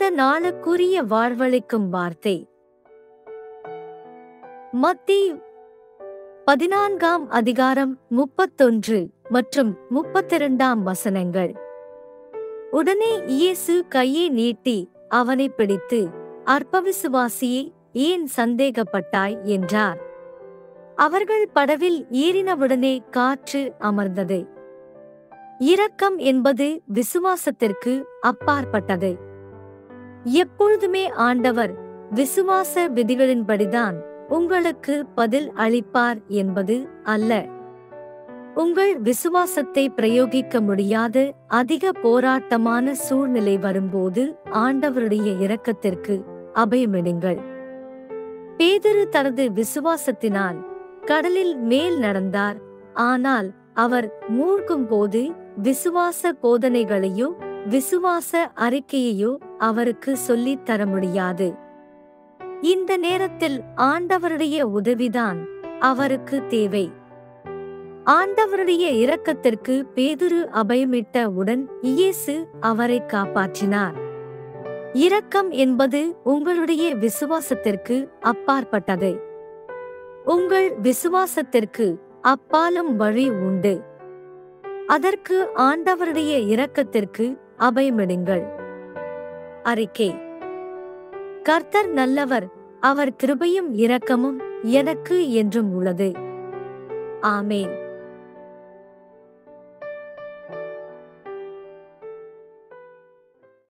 நாளுக்குரிய வாழ்வளிக்கும் வார்த்தை மத்தேயு பதினான்காம் அதிகாரம் முப்பத்தொன்று மற்றும் முப்பத்திரண்டாம் வசனங்கள் உடனே இயேசு கையை நீட்டி அவனை பிடித்து அற்பவிசுவாசியே ஏன் சந்தேகப்பட்டாய் என்றார் அவர்கள் படவில் ஏறினவுடனே காற்று அமர்ந்தது இரக்கம் என்பது விசுவாசத்திற்கு அப்பாற்பட்டது எப்பொழுதுமே ஆண்டவர் விசுவாச விதிகளின்படிதான் உங்களுக்கு பதில் அளிப்பார் என்பது அல்ல உங்கள் விசுவாசத்தை பிரயோகிக்க முடியாத அதிக போராட்டமான சூழ்நிலை வரும்போது ஆண்டவருடைய இரக்கத்திற்கு அபயமிடுங்கள் பேதுரு தனது விசுவாசத்தினால் கடலில் மேல் நடந்தார் ஆனால் அவர் மூழ்கும் போது விசுவாச போதனைகளையோ விசுவாச அறிக்கையையோ அவருக்கு சொல்லித் தர முடியாது இந்த நேரத்தில் ஆண்டவருடைய உதவிதான் அவருக்கு தேவை ஆண்டவருடைய இரக்கத்திற்கு பேதுரு அபயமிட்ட உடன் இயேசு அவரை காப்பாற்றினார் இரக்கம் என்பது உங்களுடைய விசுவாசத்திற்கு அப்பாற்பட்டது உங்கள் விசுவாசத்திற்கு அப்பாலும் வழி உண்டு அதற்கு ஆண்டவருடைய இரக்கத்திற்கு அபயமிடுங்கள் அறிக்கை கர்த்தர் நல்லவர் அவர் கிருபையும் இரக்கமும் எனக்கு என்றும் உள்ளது ஆமேன்